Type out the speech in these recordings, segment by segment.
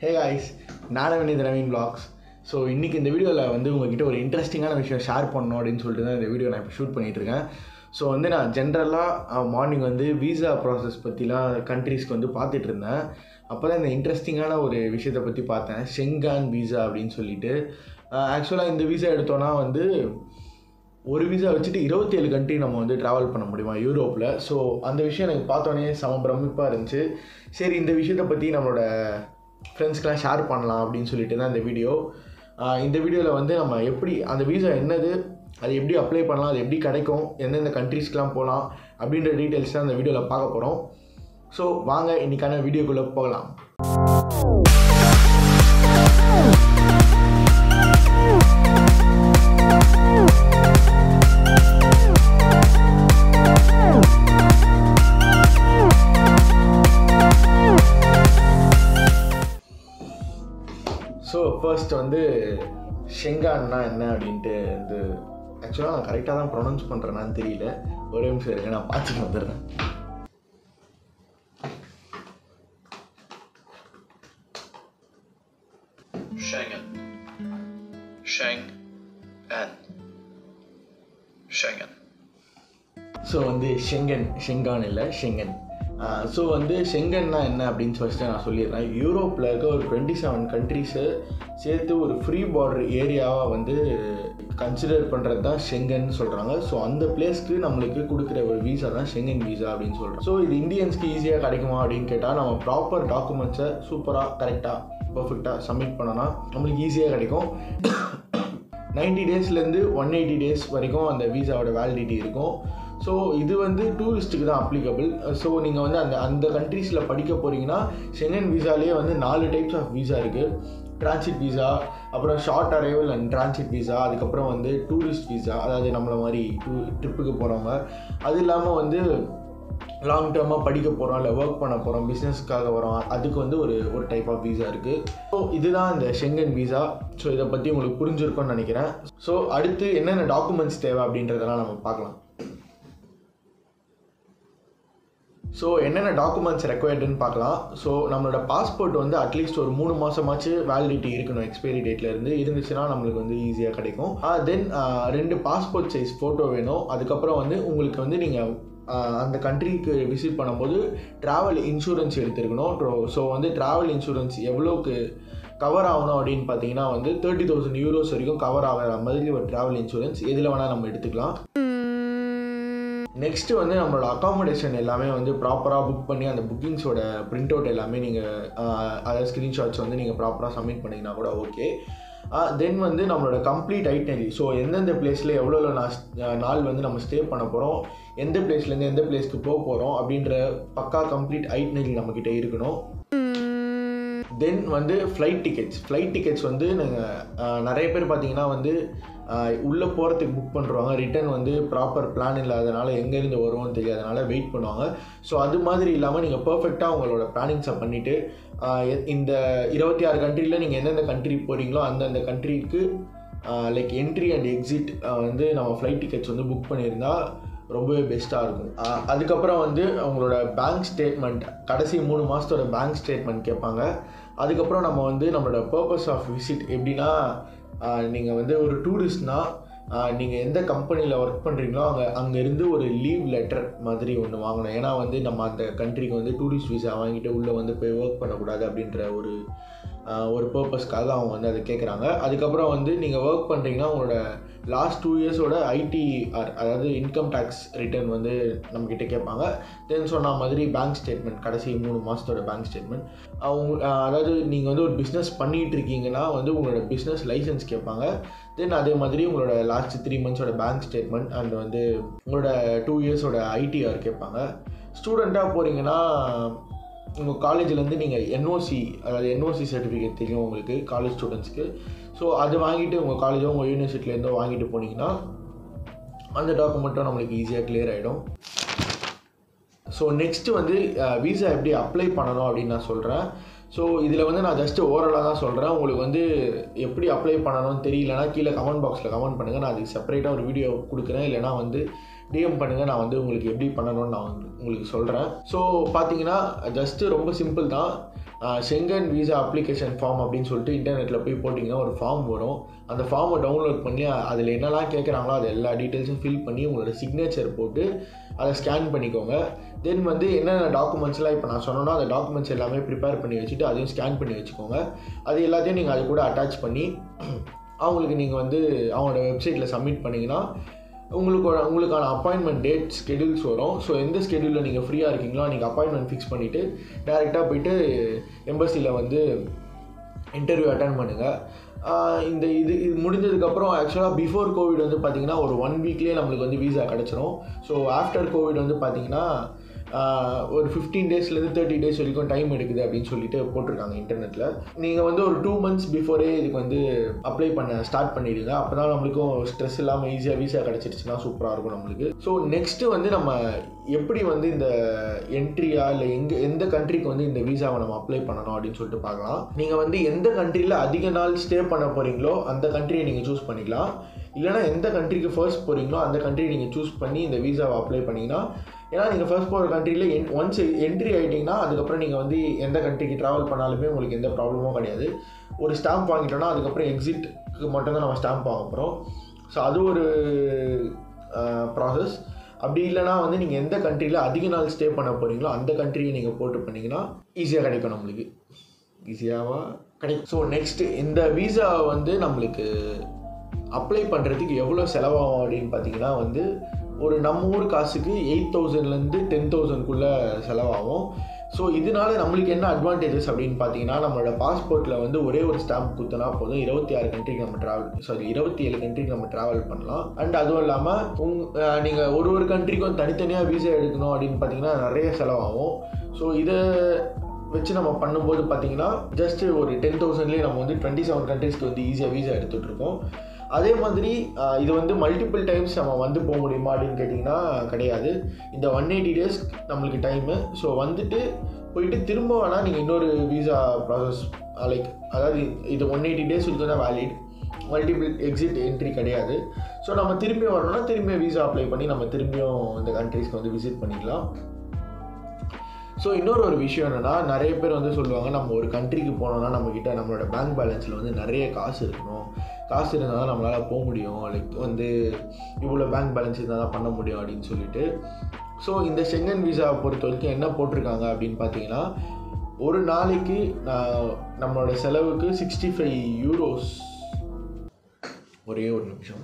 Hey guys நானும் Vineet Naveen blocks so இன்றைக்கி இந்த வீடியோவில் வந்து உங்ககிட்ட ஒரு இன்ட்ரெஸ்டிங்கான விஷயம் ஷேர் பண்ணணும் அப்படின்னு சொல்லிட்டு தான் இந்த வீடியோ நான் இப்போ ஷூட் பண்ணிகிட்ருக்கேன் ஸோ வந்து நான் ஜென்ரலாக மார்னிங் வந்து வீசா ப்ராசஸ் பற்றிலாம் கண்ட்ரீஸ்க்கு வந்து பார்த்துட்டு இருந்தேன் அப்போ தான் இந்த இன்ட்ரெஸ்டிங்கான ஒரு விஷயத்தை பற்றி பார்த்தேன் ஷெங்கான் வீசா அப்படின்னு சொல்லிட்டு ஆக்சுவலாக இந்த வீசா எடுத்தோன்னா வந்து ஒரு வீசா வச்சுட்டு இருபத்தேழு கண்ட்ரி நம்ம வந்து ட்ராவல் பண்ண முடியுமா யூரோப்பில் ஸோ அந்த விஷயம் எனக்கு பார்த்தோன்னே செம பிரமிப்பாக இருந்துச்சு சரி இந்த விஷயத்தை பற்றி நம்மளோட ஃப்ரெண்ட்ஸ்க்கெலாம் ஷேர் பண்ணலாம் அப்படின்னு சொல்லிட்டு தான் இந்த வீடியோ இந்த வீடியோவில் வந்து நம்ம எப்படி அந்த வீசா என்னது அது எப்படி அப்ளை பண்ணலாம் அது எப்படி கிடைக்கும் எந்தெந்த கண்ட்ரீஸ்க்கெலாம் போகலாம் அப்படின்ற டீட்டெயில்ஸ் தான் இந்த வீடியோவில் பார்க்க போகிறோம் ஸோ வாங்க இன்றைக்கான வீடியோக்குள்ளே போகலாம் ஸோ ஃபர்ஸ்ட் வந்து ஷெங்கான்னா என்ன அப்படின்ட்டு வந்து ஆக்சுவலாக நான் கரெக்டாக தான் ப்ரொனவுன்ஸ் பண்ணுறேன்னான்னு தெரியல ஒரே நிமிஷம் இருக்கு நான் பார்த்துட்டு வந்துடுறேன் Schengen. Schengen. Schengen. ஸோ வந்து ஷெங்கன் ஷெங்கான் இல்லை ஷெங்கன் ஸோ வந்து ஷெங்கன்னா என்ன அப்படின்னு ஃபஸ்ட்டு நான் சொல்லிடுறேன் யூரோப்பில் இருக்க ஒரு டுவெண்ட்டி செவன் கண்ட்ரீஸை சேர்த்து ஒரு ஃப்ரீ பார்டர் ஏரியாவாக வந்து கன்சிடர் பண்ணுறது தான் ஷெங்கன் சொல்கிறாங்க ஸோ அந்த பிளேஸ்க்கு நம்மளுக்கு கொடுக்குற ஒரு வீசா தான் ஷெங்கன் வீசா அப்படின்னு சொல்கிறோம் ஸோ இது இந்தியன்ஸ்க்கு ஈஸியாக கிடைக்குமா அப்படின்னு கேட்டால் நம்ம ப்ராப்பர் டாக்குமெண்ட்ஸை சூப்பராக கரெக்டாக பர்ஃபெக்டாக சப்மிட் பண்ணோன்னா நம்மளுக்கு ஈஸியாக கிடைக்கும் நைன்டி டேஸ்லேருந்து ஒன் எயிட்டி டேஸ் வரைக்கும் அந்த வீசாவோட வேலிடிட்டி இருக்கும் ஸோ இது வந்து டூரிஸ்ட்டுக்கு தான் அப்ளிகபிள் ஸோ நீங்கள் வந்து அந்த அந்த கண்ட்ரீஸில் படிக்க போகிறீங்கன்னா ஷெங்கன் வீசாலேயே வந்து நாலு டைப்ஸ் ஆஃப் வீசா இருக்குது டிரான்சிட் வீசா அப்புறம் short arrival and transit visa அதுக்கப்புறம் வந்து டூரிஸ்ட் வீசா அதாவது நம்மளை மாதிரி டூ ட்ரிப்புக்கு போகிறவங்க அது இல்லாமல் வந்து லாங் டேர்மாக படிக்க போகிறோம் இல்லை ஒர்க் பண்ண போகிறோம் பிஸ்னஸ்க்காக வரோம் அதுக்கு வந்து ஒரு ஒரு டைப் ஆஃப் வீசா இருக்குது ஸோ இதுதான் இந்த ஷெங்கன் வீசா ஸோ இதை பற்றி உங்களுக்கு புரிஞ்சிருக்கும்னு நினைக்கிறேன் ஸோ அடுத்து என்னென்ன டாக்குமெண்ட்ஸ் தேவை அப்படின்றதெல்லாம் நம்ம பார்க்கலாம் ஸோ என்னென்ன டாக்குமெண்ட்ஸ் ரெக்வயர்டுன்னு பார்க்கலாம் ஸோ நம்மளோட பாஸ்போர்ட் வந்து அட்லீஸ்ட் ஒரு மூணு மாதமாச்சு வேலிடிட்டி இருக்கணும் எக்ஸ்பைரி டேட்டில் இருந்து இருந்துச்சுன்னா நம்மளுக்கு வந்து ஈஸியாக கிடைக்கும் தென் ரெண்டு பாஸ்போர்ட் சைஸ் ஃபோட்டோ வேணும் அதுக்கப்புறம் வந்து உங்களுக்கு வந்து நீங்கள் அந்த கண்ட்ரிக்கு விசிட் பண்ணும்போது ட்ராவல் இன்சூரன்ஸ் எடுத்துருக்கணும் ஸோ வந்து ட்ராவல் இன்சூரன்ஸ் எவ்வளோக்கு கவர் ஆகணும் அப்படின்னு பார்த்தீங்கன்னா வந்து தேர்ட்டி தௌசண்ட் யூரோஸ் வரைக்கும் கவர் ஆகிற மாதிரி ஒரு ட்ராவல் இன்சூரன்ஸ் எதில் வேணால் நம்ம எடுத்துக்கலாம் நெக்ஸ்ட்டு வந்து நம்மளோட அக்காமடேஷன் எல்லாமே வந்து ப்ராப்பராக புக் பண்ணி அந்த புக்கிங்ஸோட பிரிண்ட் அவுட் எல்லாமே நீங்கள் அதாவது ஸ்க்ரீன்ஷாட்ஸ் வந்து நீங்கள் ப்ராப்பராக சப்மிட் பண்ணிங்கன்னா கூட ஓகே தென் வந்து நம்மளோட கம்ப்ளீட் ஐட்னரி ஸோ எந்தெந்த பிளேஸில் எவ்வளோ நான் நாள் வந்து நம்ம ஸ்டே பண்ண போகிறோம் எந்த பிளேஸ்லேருந்து எந்த பிளேஸ்க்கு போக போகிறோம் அப்படின்ற பக்கா கம்ப்ளீட் ஐட்னரி நம்மக்கிட்ட இருக்கணும் தென் வந்து ஃப்ளைட் டிக்கெட்ஸ் ஃப்ளைட் டிக்கெட்ஸ் வந்து நாங்கள் நிறைய பேர் பார்த்தீங்கன்னா வந்து உள்ளே போகிறதுக்கு புக் பண்ணுறாங்க ரிட்டன் வந்து ப்ராப்பர் பிளான் இல்லாதனால எங்கேருந்து வருவோம்னு தெரியாதனால வெயிட் பண்ணுவாங்க ஸோ அது மாதிரி இல்லாமல் நீங்கள் பர்ஃபெக்டாக உங்களோட பிளானிங்ஸை பண்ணிவிட்டு இந்த இருபத்தி ஆறு கண்ட்ரியில் நீங்கள் எந்தெந்த கண்ட்ரி போகிறீங்களோ அந்தந்த கண்ட்ரிக்கு லைக் என்ட்ரி அண்ட் எக்ஸிட் வந்து நம்ம ஃப்ளைட் டிக்கெட்ஸ் வந்து புக் பண்ணியிருந்தா ரொம்பவே பெஸ்ட்டாக இருக்கும் அதுக்கப்புறம் வந்து அவங்களோட பேங்க் ஸ்டேட்மெண்ட் கடைசி மூணு மாதத்தோட பேங்க் ஸ்டேட்மெண்ட் கேட்பாங்க அதுக்கப்புறம் நம்ம வந்து நம்மளோட பர்பஸ் ஆஃப் விசிட் எப்படின்னா நீங்கள் வந்து ஒரு டூரிஸ்ட்னால் நீங்கள் எந்த கம்பெனியில் ஒர்க் பண்ணுறீங்களோ அங்கே அங்கேருந்து ஒரு லீவ் லெட்டர் மாதிரி ஒன்று வாங்கணும் ஏன்னா வந்து நம்ம அந்த கண்ட்ரிக்கு வந்து டூரிஸ்ட் விசா வாங்கிட்டு உள்ளே வந்து போய் ஒர்க் பண்ணக்கூடாது அப்படின்ற ஒரு ஒரு பர்பஸ்க்காக அவங்க வந்து அதை கேட்குறாங்க அதுக்கப்புறம் வந்து நீங்கள் ஒர்க் பண்ணுறீங்கன்னா உங்களோட லாஸ்ட் டூ இயர்ஸோட ஐடிஆர் அதாவது இன்கம் டேக்ஸ் ரிட்டர்ன் வந்து நம்மக்கிட்ட கேட்பாங்க தென் சொன்ன மாதிரி பேங்க் ஸ்டேட்மெண்ட் கடைசி மூணு மாதத்தோட பேங்க் ஸ்டேட்மெண்ட் அவங்க அதாவது நீங்கள் வந்து ஒரு பிஸ்னஸ் பண்ணிகிட்டு இருக்கீங்கன்னா வந்து உங்களோட பிஸ்னஸ் லைசன்ஸ் கேட்பாங்க தென் அதே மாதிரி உங்களோட லாஸ்ட் த்ரீ மந்த்ஸோட பேங்க் ஸ்டேட்மெண்ட் அண்ட் வந்து உங்களோட டூ இயர்ஸோட ஐடிஆர் கேட்பாங்க ஸ்டூடெண்ட்டாக போகிறீங்கன்னா உங்கள் காலேஜ்லேருந்து நீங்கள் என்ஓசி அதாவது என்ஓசி சர்டிஃபிகேட் தெரியும் உங்களுக்கு காலேஜ் ஸ்டூடெண்ட்ஸ்க்கு ஸோ அது வாங்கிட்டு உங்கள் காலேஜோ உங்கள் யூனிவர்சிட்டிலேருந்தோ வாங்கிட்டு போனீங்கன்னா அந்த டாக்குமெண்ட்டும் நம்மளுக்கு ஈஸியாக கிளியர் ஆகிடும் ஸோ நெக்ஸ்ட்டு வந்து வீசா எப்படி அப்ளை பண்ணணும் அப்படின்னு நான் சொல்கிறேன் ஸோ இதில் வந்து நான் ஜஸ்ட்டு ஓரலாக தான் சொல்கிறேன் உங்களுக்கு வந்து எப்படி அப்ளை பண்ணணும்னு தெரியலனா கீழே கமெண்ட் பாக்ஸில் கமெண்ட் பண்ணுங்கள் நான் அதுக்கு செப்பரேட்டாக ஒரு வீடியோ கொடுக்குறேன் இல்லைனா வந்து டிஎம் பண்ணுங்கள் நான் வந்து உங்களுக்கு எப்படி பண்ணணும்னு நான் வந்து உங்களுக்கு சொல்கிறேன் ஸோ பார்த்தீங்கன்னா ஜஸ்ட்டு ரொம்ப சிம்பிள் தான் செங்கன் விசா அப்ளிகேஷன் ஃபார்ம் அப்படின்னு சொல்லிட்டு இன்டர்நெட்டில் போய் போட்டிங்கன்னா ஒரு ஃபார்ம் வரும் அந்த ஃபார்மை டவுன்லோட் பண்ணி அதில் என்னெல்லாம் கேட்குறாங்களோ அது எல்லா டீட்டெயில்ஸும் ஃபில் பண்ணி உங்களோட சிக்னேச்சர் போட்டு அதை ஸ்கேன் பண்ணிக்கோங்க தென் வந்து என்னென்ன டாக்குமெண்ட்ஸ்லாம் இப்போ நான் சொன்னோன்னா அந்த டாக்குமெண்ட்ஸ் எல்லாமே ப்ரிப்பேர் பண்ணி வச்சுட்டு அதையும் ஸ்கேன் பண்ணி வச்சுக்கோங்க அது எல்லாத்தையும் நீங்கள் அது கூட அட்டாச் பண்ணி அவங்களுக்கு நீங்கள் வந்து அவங்களோட வெப்சைட்டில் சப்மிட் பண்ணிங்கன்னா உங்களுக்கு ஒரு- உங்களுக்கான அப்பாயின்மெண்ட் டேட் ஸ்கெடியூல்ஸ் வரும் ஸோ எந்த ஸ்கெடியூலில் நீங்கள் ஃப்ரீயாக இருக்கீங்களோ நீங்கள் அப்பாயின்மெண்ட் ஃபிக்ஸ் பண்ணிவிட்டு டேரெக்டாக போயிட்டு எம்பசியில் வந்து இன்டர்வியூ அட்டன் பண்ணுங்கள் இந்த இது இது முடிஞ்சதுக்கப்புறம் ஆக்சுவலாக பிஃபோர் கோவிட் வந்து பார்த்தீங்கன்னா ஒரு ஒன் வீக்லேயே நம்மளுக்கு வந்து வீசா கிடச்சிரும் ஸோ ஆஃப்டர் கோவிட் வந்து பார்த்தீங்கன்னா ஆஹ், ஒரு ஃபிஃப்டீன் டேஸ்லேருந்து தேர்ட்டி டேஸ் வரைக்கும் டைம் எடுக்குது அப்படின்னு சொல்லிட்டு போட்டிருக்காங்க இன்டர்நெட்டில் நீங்கள் வந்து ஒரு டூ மந்த்ஸ் பிஃபோரே இதுக்கு வந்து அப்ளை பண்ண ஸ்டார்ட் பண்ணிடுங்க அப்போ தான் நம்மளுக்கும் ஸ்ட்ரெஸ் இல்லாமல் ஈஸியாக வீசா கிடச்சிருச்சுன்னா சூப்பராக இருக்கும் நம்மளுக்கு ஸோ நெக்ஸ்ட்டு வந்து நம்ம எப்படி வந்து இந்த என்ட்ரியா இல்லை எங்கே எந்த கண்ட்ரிக்கு வந்து இந்த வீசாவை நம்ம அப்ளை பண்ணணும் அப்படின்னு சொல்லிட்டு பார்க்கலாம் நீங்கள் வந்து எந்த கண்ட்ரியில் அதிக நாள் ஸ்டே பண்ண போகிறீங்களோ அந்த கண்ட்ரியை நீங்கள் சூஸ் பண்ணிக்கலாம் இல்லைனா எந்த கண்ட்ரிக்கு ஃபர்ஸ்ட் போகிறீங்களோ அந்த கண்ட்ரியை நீங்கள் சூஸ் பண்ணி இந்த வீசாவை அப்ளை பண்ணிங்கன்னா ஏன்னா நீங்கள் ஃபர்ஸ்ட் போகிற கண்ட்ரியில் என் ஒன்ஸ் என்ட்ரி ஆகிட்டிங்கன்னா அதுக்கப்புறம் நீங்கள் வந்து எந்த கண்ட்ரிக்கு ட்ராவல் பண்ணாலுமே உங்களுக்கு எந்த ப்ராப்ளமும் கிடையாது ஒரு ஸ்டாம்ப் வாங்கிட்டோன்னா அதுக்கப்புறம் எக்ஸிட்க்கு மட்டும்தான் நம்ம ஸ்டாம்ப் வாங்க போகிறோம் ஸோ அது ஒரு ப்ராசஸ் அப்படி இல்லைனா வந்து நீங்கள் எந்த கண்ட்ரியில் அதிக நாள் ஸ்டே பண்ண போகிறீங்களோ அந்த கண்ட்ரியை நீங்கள் போட்டு பண்ணிங்கன்னா ஈஸியாக கிடைக்கும் நம்மளுக்கு ஈஸியாகவா கிடைக்கும் ஸோ நெக்ஸ்ட்டு இந்த வீசா வந்து நம்மளுக்கு அப்ளை பண்ணுறதுக்கு எவ்வளோ செலவாகும் அப்படின்னு பார்த்தீங்கன்னா வந்து ஒரு நம்ம ஊர் காசுக்கு எயிட் தௌசண்ட்லேருந்து டென் தௌசண்ட்குள்ளே செலவாகும் ஸோ இதனால நம்மளுக்கு என்ன அட்வான்டேஜஸ் அப்படின்னு பார்த்தீங்கன்னா நம்மளோட பாஸ்போர்ட்டில் வந்து ஒரே ஒரு ஸ்டாம்ப் குத்துனா போதும் இருபத்தி ஆறு கண்ட்ரிக்கு நம்ம ட்ராவல் சாரி இருபத்தி ஏழு கண்ட்ரிக்கு நம்ம ட்ராவல் பண்ணலாம் அண்ட் அதுவும் இல்லாமல் உங் நீங்கள் ஒரு ஒரு கண்ட்ரிக்கும் தனித்தனியாக வீசா எடுக்கணும் அப்படின்னு பார்த்தீங்கன்னா நிறைய செலவாகும் ஸோ இதை வச்சு நம்ம பண்ணும்போது பார்த்தீங்கன்னா ஜஸ்ட் ஒரு டென் தௌசண்ட்லேயே நம்ம வந்து டுவெண்ட்டி செவன் கண்ட்ரீஸ்க்கு வந்து ஈஸியாக வீசா எடுத்துகிட்டு இருக்கோம் அதே மாதிரி ஆஹ், இது வந்து மல்டிபிள் டைம்ஸ் நம்ம வந்து போக முடியுமா அப்படின்னு கேட்டிங்கன்னா கிடையாது இந்த ஒன் எயிட்டி டேஸ் நம்மளுக்கு டைமு ஸோ வந்துட்டு போயிட்டு திரும்ப வேணால் நீங்கள் இன்னொரு வீசா ப்ராசஸ் லைக் அதாவது இது ஒன் எயிட்டி டேஸ் வரைக்கும் தான் வேலிட் மல்டிபிள் எக்ஸிட் என்ட்ரி கிடையாது ஸோ நம்ம திரும்பி வரணும்னா திரும்பி வீசா அப்ளை பண்ணி நம்ம திரும்பியும் இந்த கண்ட்ரீஸ்க்கு வந்து விசிட் பண்ணிக்கலாம் ஸோ இன்னொரு ஒரு விஷயம் என்னென்னா நிறைய பேர் வந்து சொல்லுவாங்க நம்ம ஒரு கண்ட்ரிக்கு போனோம்னா நம்மக்கிட்ட நம்மளோட பேங்க் பேலன்ஸில் வந்து நிறைய காசு இருக்கணும் காசு இருந்தால் தான் நம்மளால் போக முடியும் லைக் வந்து இவ்வளோ பேங்க் பேலன்ஸ் இருந்தால் தான் பண்ண முடியும் அப்படின்னு சொல்லிட்டு ஸோ இந்த செங்கன் விசாவை பொறுத்த வரைக்கும் என்ன போட்டிருக்காங்க அப்படின்னு பார்த்தீங்கன்னா ஒரு நாளைக்கு நான் நம்மளோட செலவுக்கு சிக்ஸ்டி ஃபைவ் யூரோஸ் ஒரே ஒரு நிமிஷம்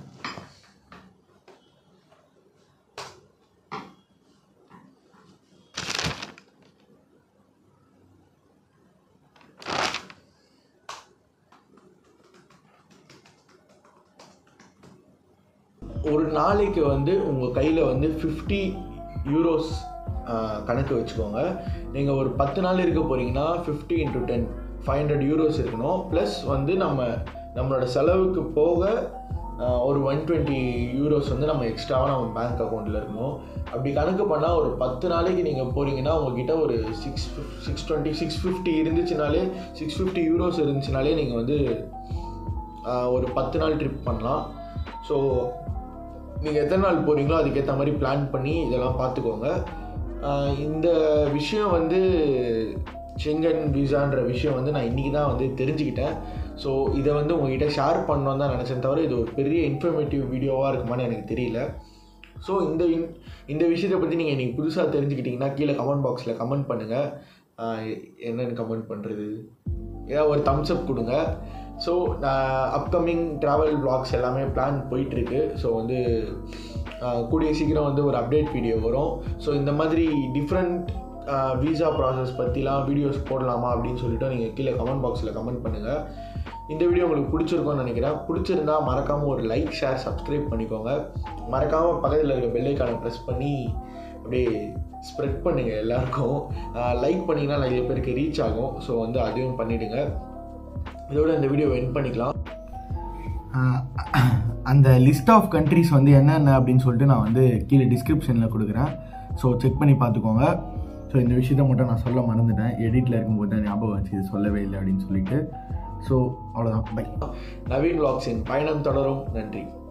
ஒரு நாளைக்கு வந்து உங்கள் கையில் வந்து ஃபிஃப்டி யூரோஸ் கணக்கு வச்சுக்கோங்க நீங்கள் ஒரு பத்து நாள் இருக்க போகிறீங்கன்னா fifty into ten five hundred euros இருக்கணும் ப்ளஸ் வந்து நம்ம நம்மளோட செலவுக்கு போக ஆஹ், ஒரு ஒன் டுவெண்ட்டி யூரோஸ் வந்து நம்ம எக்ஸ்ட்ராவாக நம்ம பேங்க் அக்கௌண்ட்டில் இருக்கணும் அப்படி கணக்கு பண்ணால் ஒரு பத்து நாளைக்கு நீங்கள் போகிறீங்கன்னா உங்ககிட்ட ஒரு six six twenty six fifty இருந்துச்சுனாலே சிக்ஸ் ஃபிஃப்டி யூரோஸ் இருந்துச்சுனாலே நீங்கள் வந்து ஆஹ், ஒரு பத்து நாள் ட்ரிப் பண்ணலாம் ஸோ நீங்கள் எத்தனை நாள் போகிறீங்களோ அதுக்கேற்ற மாதிரி பிளான் பண்ணி இதெல்லாம் பார்த்துக்கோங்க ஆஹ் இந்த விஷயம் வந்து செங்கன் விசான்ற விஷயம் வந்து நான் இன்றைக்கி தான் வந்து தெரிஞ்சுக்கிட்டேன் ஸோ இதை வந்து உங்ககிட்ட ஷேர் பண்ணணும் தான் நினச்சேன் தவிர இது ஒரு பெரிய இன்ஃபர்மேட்டிவ் வீடியோவாக இருக்குமான்னு எனக்கு தெரியல ஸோ இந்த இன் இந்த விஷயத்தை பற்றி நீங்கள் இன்றைக்கி புதுசாக தெரிஞ்சுக்கிட்டிங்கன்னா கீழே கமெண்ட் பாக்ஸில் கமெண்ட் பண்ணுங்கள் என்னென்னு கமெண்ட் பண்ணுறது ஏதாவது ஒரு தம்ஸ் அப் கொடுங்க ஸோ அப்கமிங் ட்ராவல் vlogs எல்லாமே பிளான் போயிட்டுருக்கு ஸோ வந்து ஆஹ், கூடிய சீக்கிரம் வந்து ஒரு அப்டேட் வீடியோ வரும் ஸோ இந்த மாதிரி டிஃப்ரெண்ட் விசா ப்ராசஸ் பற்றிலாம் வீடியோஸ் போடலாமா அப்படின்னு சொல்லிட்டு நீங்கள் கீழே கமெண்ட் பாக்ஸில் கமெண்ட் பண்ணுங்கள் இந்த வீடியோ உங்களுக்கு பிடிச்சிருக்கும்னு நினைக்கிறேன் பிடிச்சிருந்தா மறக்காமல் ஒரு லைக் ஷேர் சப்ஸ்கிரைப் பண்ணிக்கோங்க மறக்காமல் பக்கத்தில் இருக்க பெல்லைக்கான ப்ரெஸ் பண்ணி அப்படியே ஸ்ப்ரெட் பண்ணுங்கள் எல்லாருக்கும் லைக் பண்ணிங்கன்னா நிறைய பேருக்கு ரீச் ஆகும் ஸோ வந்து அதையும் பண்ணிவிடுங்க இதோட இந்த வீடியோ என் பண்ணிக்கலாம் அந்த லிஸ்ட் ஆஃப் கண்ட்ரிஸ் வந்து என்னென்ன அப்படின்னு சொல்லிட்டு நான் வந்து கீழே டிஸ்கிரிப்ஷனில் கொடுக்குறேன் ஸோ செக் பண்ணி பார்த்துக்கோங்க ஸோ இந்த விஷயத்த மட்டும் நான் சொல்ல மறந்துட்டேன் எடிட்டில் இருக்கும்போது தான் ஞாபகம் வச்சு இது சொல்லவே இல்லை அப்படின்னு சொல்லிட்டு ஸோ அவ்வளோதான் பை நவீன் vlogs இன் பயணம் தொடரும் நன்றி